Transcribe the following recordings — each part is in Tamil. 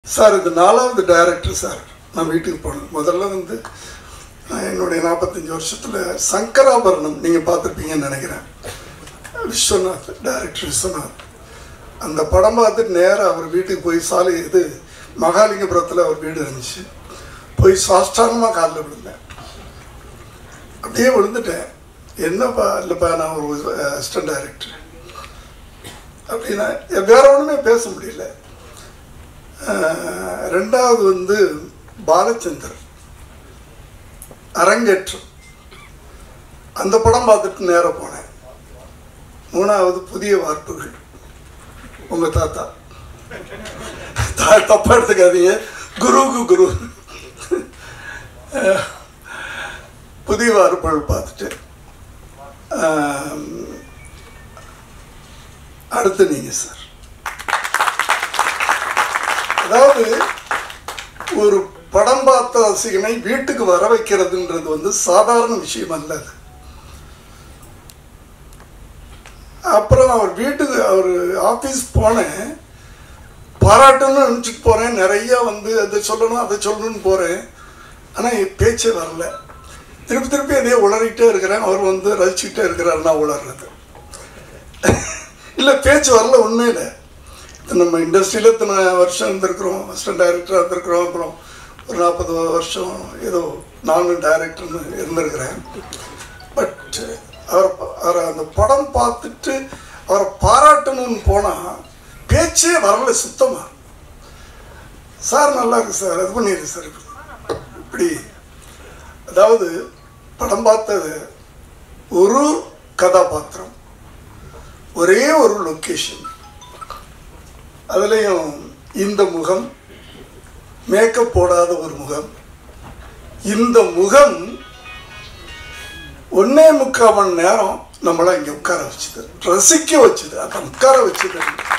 சார் இது நாலாவது டைரக்டர் சார் நான் வீட்டுக்கு போனேன் முதல்ல வந்து நான் என்னுடைய நாற்பத்தஞ்சு வருஷத்தில் சங்கராபரணம் நீங்கள் பார்த்துருப்பீங்கன்னு நினைக்கிறேன் விஸ்வநாத் டைரக்டர் விஸ்வநாத் அந்த படம் பார்த்துட்டு நேராக அவர் வீட்டுக்கு போய் சாலை இது மகாலிங்கபுரத்தில் அவர் வீடு இருந்துச்சு போய் சாஷ்டாங்கமாக காலில் விழுந்தேன் அப்படியே விழுந்துட்டேன் என்னப்பா இல்லைப்பா நான் ஒரு அசிஸ்டன்ட் டைரக்டர் அப்படின்னா வேற ஒன்றுமே பேச முடியல அஹ், ரெண்டாவது வந்து பாலச்சந்தர் அரங்கேற்றம் அந்த படம் பார்த்துட்டு நேராக போனேன் மூணாவது புதிய வார்ப்புகள் உங்கள் தாத்தா தா தப்பாக எடுத்துக்காதீங்க குருவுக்கு குரு அஹ், புதிய வார்ப்புகள் பார்த்துட்டு அஹ், அடுத்து நீங்கள் சார் அதாவது ஒரு படம் பார்த்த ரசிகனை வீட்டுக்கு வர வைக்கிறதுன்றது வந்து சாதாரண விஷயம் அல்ல அது அப்புறம் அவர் வீட்டுக்கு அவர் ஆஃபீஸ் போனேன் பாராட்டணும்னு நினச்சிட்டு போகிறேன் நிறையா வந்து அதை சொல்லணும் அதை சொல்லணும்னு போகிறேன் ஆனால் என் பேச்சே வரல திருப்பி திருப்பி எதையோ உளறிக்கிட்டே இருக்கிறேன் அவர் வந்து ரசிச்சுக்கிட்டே இருக்கிறார் நான் உளர்றது இல்லை பேச்சு வரல உண்மையில் இது நம்ம இண்டஸ்ட்ரியில் இத்தனை வருஷம் இருந்திருக்கிறோம் அசிஸ்டன்ட் டைரக்டராக இருந்திருக்கிறோம் அப்புறம் ஒரு நாற்பது வருஷம் ஏதோ நானும் டைரக்டர்னு இருந்திருக்கிறேன் பட் அவர் அவரை அந்த படம் பார்த்துட்டு அவரை பாராட்டணும்னு போனால் பேச்சே வரல சுத்தமாக சார் நல்லா இருக்கு சார் அது பண்ணிடு சார் இப்படி அதாவது படம் பார்த்தது ஒரு கதாபாத்திரம் ஒரே ஒரு லொக்கேஷன் அதுலேயும் இந்த முகம் மேக்கப் போடாத ஒரு முகம் இந்த முகம் ஒன்னே முக்கால் மணி நேரம் நம்மளை இங்கே உட்கார வச்சுது ரசிக்க வச்சுது அதை உட்கார வச்சுது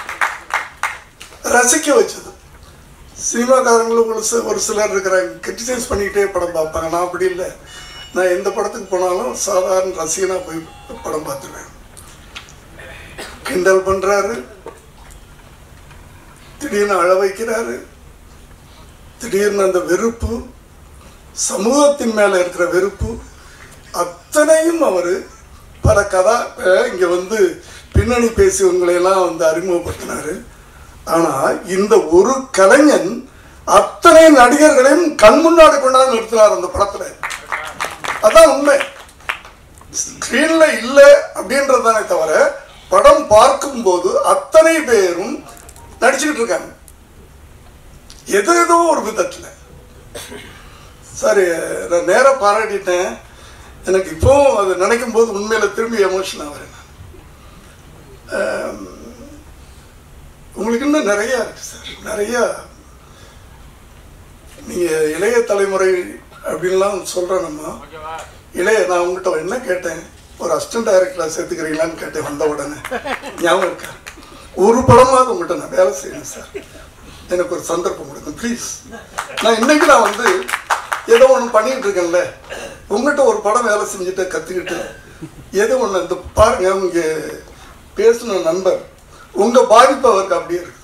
ரசிக்க வச்சது சினிமாக்காரங்களும் ஒரு சில ஒரு சிலர் இருக்கிறாங்க கிரிட்டிசைஸ் பண்ணிக்கிட்டே படம் பார்ப்பாங்க நான் அப்படி இல்லை நான் எந்த படத்துக்கு போனாலும் சாதாரண ரசிகனாக போய் படம் பார்த்துருவேன் கிண்டல் பண்ணுறாரு திடீர்னு அழ வைக்கிறாரு திடீர்னு அந்த வெறுப்பு சமூகத்தின் மேலே இருக்கிற வெறுப்பு அத்தனையும் அவர் பல கதா இங்கே வந்து பின்னணி பேசியவங்களையெல்லாம் வந்து அறிமுகப்படுத்தினாரு ஆனால் இந்த ஒரு கலைஞன் அத்தனை நடிகர்களையும் கண் முன்னாடி கொண்டாந்து நிறுத்தினார் அந்த படத்தில் அதான் உண்மை ஸ்க்ரீனில் இல்லை அப்படின்றதானே தவிர படம் பார்க்கும்போது அத்தனை பேரும் நடிச்சுக்கிட்டு இருக்காங்க எது ஏதோ ஒரு விதத்தில் சரி நான் நேராக பாராட்டிட்டேன் எனக்கு இப்போவும் அது நினைக்கும் போது உண்மையில் திரும்பி எமோஷன் ஆகிறேன் நான். ஆம், உங்களுக்கு இன்னும் நிறையா இருக்குது சார் நிறையா நீங்கள் இளைய தலைமுறை அப்படின்லாம் சொல்கிறேன் நம்ம இளைய நான் உங்கள்கிட்ட என்ன கேட்டேன் ஒரு அசிஸ்டன்ட் டைரக்டராக சேர்த்துக்கிறீங்களான்னு கேட்டேன் வந்த உடனே ஞாபகம் இருக்கா ஒரு படமாவது உங்கள்கிட்ட நான் வேலை செய்யணும் சார் எனக்கு ஒரு சந்தர்ப்பம் கொடுங்க ப்ளீஸ் நான் இன்னைக்கு நான் வந்து ஏதோ ஒன்று பண்ணிட்டு இருக்கேன்ல உங்கள்கிட்ட ஒரு படம் வேலை செஞ்சுட்டு கற்றுக்கிட்டு ஏதோ ஒன்று இந்த பாருங்க உங்க பேசின நண்பர் உங்கள் பாதிப்பு அவருக்கு அப்படியே இருக்கு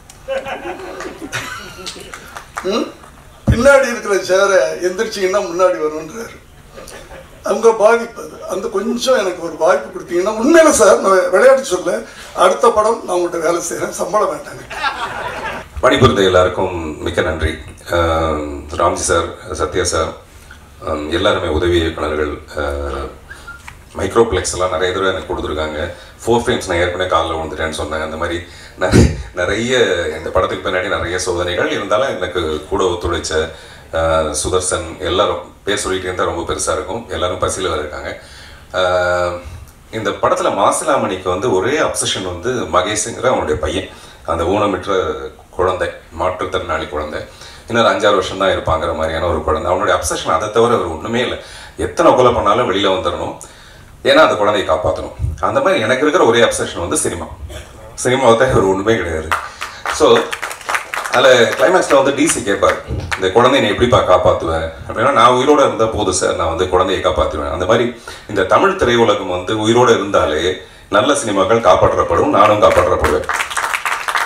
ம்? பின்னாடி இருக்கிற சேரை எந்திரிச்சிங்கன்னா முன்னாடி வரும்ன்றாரு அவங்க பாதிப்பு அது அந்த கொஞ்சம் எனக்கு ஒரு வாய்ப்பு கொடுத்தீங்கன்னா உண்மையில சார் நான் விளையாட்டு சொல்ல அடுத்த படம் நான் உங்கள்கிட்ட வேலை செய்கிறேன் சம்பளம் வேண்டாங்க பணிபுரிந்த எல்லாருக்கும் மிக்க நன்றி அஹ் ராம்ஜி சார் சத்யா சார் அஹ் எல்லாருமே உதவி இயக்குனர்கள் மைக்ரோப்ளெக்ஸ் எல்லாம் நிறைய தடவை எனக்கு கொடுத்துருக்காங்க ஃபோர் ஃப்ரேம்ஸ் நான் ஏற்கனவே காலில் விழுந்துட்டேன்னு சொன்னாங்க அந்த மாதிரி நிறைய நிறைய இந்த படத்துக்கு பின்னாடி நிறைய சோதனைகள் இருந்தாலும் எனக்கு கூட ஒத்துழைச்ச அஹ் சுதர்சன் எல்லாரும் பேர் சொல்லிட்டே இருந்தால் ரொம்ப பெருசாக இருக்கும் எல்லாரும் பசியில் வேறு இருக்காங்க அஹ் இந்த படத்தில் மாசிலாமணிக்கு வந்து ஒரே அப்சஷன் வந்து மகேஷுங்கிற அவனுடைய பையன் அந்த ஊனமிற்ற குழந்தை மாற்றுத்திறனாளி குழந்தை இன்னொரு அஞ்சாறு வருஷம் தான் இருப்பாங்கிற மாதிரியான ஒரு குழந்தை அவனுடைய அப்சஷன் அதை தவிர அவர் ஒன்றுமே இல்லை எத்தனை கொலை பண்ணாலும் வெளியில் வந்துடணும் ஏன்னா அந்த குழந்தையை காப்பாற்றணும் அந்த மாதிரி எனக்கு இருக்கிற ஒரே அப்சஷன் வந்து சினிமா சினிமாவை தான் ஒரு ஒன்றுமே கிடையாது ஸோ அதில் கிளைமேக்ஸில் வந்து டிசி கேட்பார் இந்த குழந்தைய நீ எப்படிப்பா காப்பாற்றுவேன் அப்படின்னா நான் உயிரோடு இருந்தால் போதும் சார் நான் வந்து குழந்தையை காப்பாற்றுவேன் அந்த மாதிரி இந்த தமிழ் திரையுலகம் வந்து உயிரோடு இருந்தாலே நல்ல சினிமாக்கள் காப்பாற்றப்படும் நானும் காப்பாற்றப்படுவேன்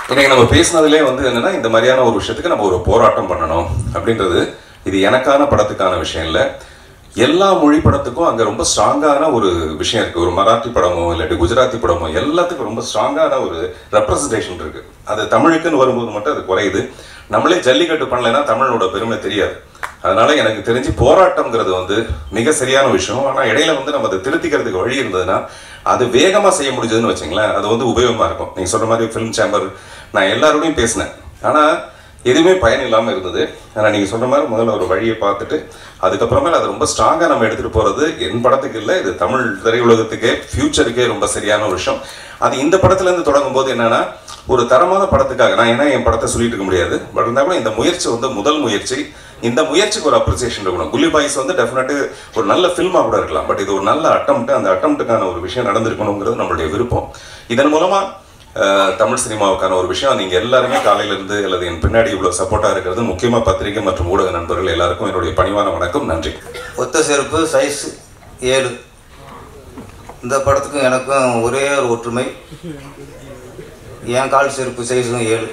இன்னைக்கு நம்ம பேசினதுலே வந்து என்னன்னா இந்த மாதிரியான ஒரு விஷயத்துக்கு நம்ம ஒரு போராட்டம் பண்ணணும் அப்படின்றது இது எனக்கான படத்துக்கான விஷயம் இல்லை எல்லா மொழி படத்துக்கும் அங்கே ரொம்ப ஸ்ட்ராங்கான ஒரு விஷயம் இருக்கு ஒரு மராத்தி படமோ இல்லாட்டி குஜராத்தி படமோ எல்லாத்துக்கும் ரொம்ப ஸ்ட்ராங்கான ஒரு ரெப்ரசன்டேஷன் இருக்கு அது தமிழுக்குன்னு வரும்போது மட்டும் அது குறையுது நம்மளே ஜல்லிக்கட்டு பண்ணலைன்னா தமிழோட பெருமை தெரியாது அதனால எனக்கு தெரிஞ்சு போராட்டம்ங்கிறது வந்து மிக சரியான விஷயம் ஆனால் இடையில வந்து நம்ம அதை திருத்திக்கிறதுக்கு வழி இருந்ததுன்னா அது வேகமாக செய்ய முடிஞ்சதுன்னு வச்சுங்களேன் அது வந்து உபயோகமாக இருக்கும் நீங்கள் சொல்கிற மாதிரி ஃபிலிம் சேம்பர் நான் எல்லாரோடையும் பேசினேன் ஆனால் எதுவுமே பயன் இல்லாமல் இருந்தது ஆனால் நீங்கள் சொன்ன மாதிரி முதல்ல ஒரு வழியை பார்த்துட்டு அதுக்கப்புறமேல அதை ரொம்ப ஸ்ட்ராங்காக நம்ம எடுத்துகிட்டு போகிறது என் படத்துக்கு இல்லை இது தமிழ் திரையுலகத்துக்கே ஃபியூச்சருக்கே ரொம்ப சரியான ஒரு விஷயம் அது இந்த படத்துலேருந்து தொடங்கும் போது என்னன்னா ஒரு தரமான படத்துக்காக நான் ஏன்னா என் படத்தை சொல்லிட்டு இருக்க முடியாது பட் இருந்தால் கூட இந்த முயற்சி வந்து முதல் முயற்சி இந்த முயற்சிக்கு ஒரு அப்ரிசியேஷன் இருக்கணும் குல்லி பாய்ஸ் வந்து டெஃபினட்டு ஒரு நல்ல ஃபில்மாக கூட இருக்கலாம் பட் இது ஒரு நல்ல அட்டம் அந்த அட்டம்ப்ட்டுக்கான ஒரு விஷயம் நடந்திருக்கணுங்கிறது நம்மளுடைய விருப்பம் இதன் மூலமா அஹ், தமிழ் சினிமாவுக்கான ஒரு விஷயம் நீங்க எல்லாருமே காலையில இருந்து அல்லது என் பின்னாடி இவ்வளவு சப்போர்ட்டா இருக்கிறது முக்கியமா பத்திரிகை மற்றும் ஊடக நண்பர்கள் எல்லாருக்கும் என்னுடைய பணிவான வணக்கம் நன்றி ஒத்த செருப்பு சைஸ் ஏழு இந்த படத்துக்கும் எனக்கும் ஒரே ஒரு ஒற்றுமை என் கால் செருப்பு சைஸும் ஏழு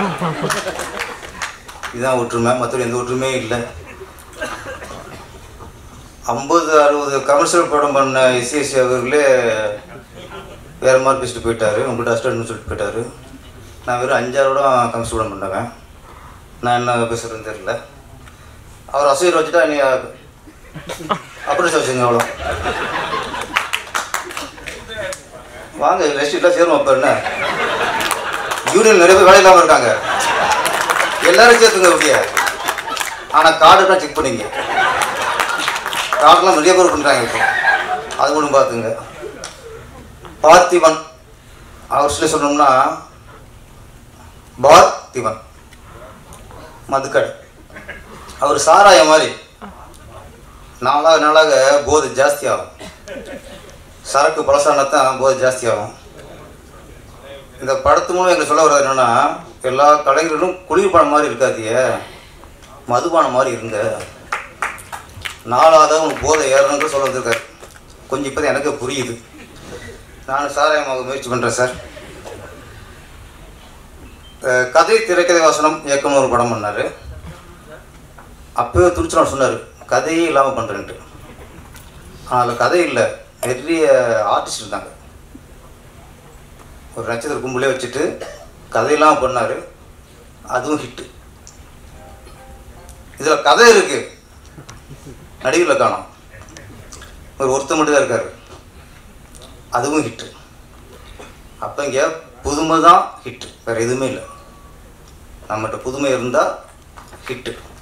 இதுதான் ஒற்றுமை மற்றபடி எந்த ஒற்றுமையும் இல்லை ஐம்பது அறுபது கமர்ஷியல் படம் பண்ண எஸ்சிஎஸ்சி அவர்களே வேறு மாதிரி பேசிட்டு போயிட்டாரு உங்கள்கிட்ட அஸ்டன்ட்னு சொல்லிட்டு போயிட்டாரு நான் வெறும் அஞ்சாறு படம் கமர்ஷியல் படம் பண்ணவேன் நான் என்ன பேசுகிறேன்னு தெரியல அவர் அசைர் வச்சுட்டா நீ அப்புறம் வச்சுங்க அவ்வளோ வாங்க ரெஸ்ட்லாம் சேரும் அப்போ என்ன யூனியன் நிறைய பேர் வேலை இல்லாமல் இருக்காங்க எல்லாரும் சேர்த்துங்க அப்படியே ஆனால் கார்டுலாம் செக் பண்ணிங்க கார்டெலாம் நிறைய பேர் பண்ணுறாங்க இப்போ அது கூட பார்த்துங்க பார்த்திபன் அவர் சொல்லி சொன்னோம்னா பார்த்திபன் மதுக்கடை அவர் சாராயம் மாதிரி நாளாக நாளாக போதை ஜாஸ்தி ஆகும் சரக்கு பழசானா தான் போதை ஜாஸ்தி ஆகும் இந்த படத்து மூலம் எங்களுக்கு சொல்ல வர்றது என்னன்னா எல்லா கலைஞர்களும் குளிர்பானம் மாதிரி இருக்காதிய மதுபானம் மாதிரி இருங்க நாளாக உனக்கு போதை ஏறணுங்கிற சொல்ல வந்திருக்காரு கொஞ்சம் இப்போ தான் எனக்கு புரியுது நான் சாராயமாக முயற்சி பண்ணுறேன் சார் அஹ் கதை திரைக்கதை வாசனம் இயக்கம்னு ஒரு படம் பண்ணார் அப்போவே துடிச்சு சொன்னார் கதையே இல்லாமல் பண்ணுறேன்ட்டு அதில் கதை இல்லை நிறைய ஆர்டிஸ்ட் இருந்தாங்க ஒரு நட்சத்திர கும்பலே வச்சுட்டு கதையெல்லாம் பண்ணார் அதுவும் ஹிட்டு இதில் கதை இருக்கு நடிகரில் காணோம் ஒரு ஒருத்தர் மட்டும் தான் இருக்கார் அதுவும் ஹிட்டு அப்போ இங்கே புதுமை தான் ஹிட்டு வேறு எதுவுமே இல்லை நம்மகிட்ட புதுமை இருந்தால் ஹிட்டு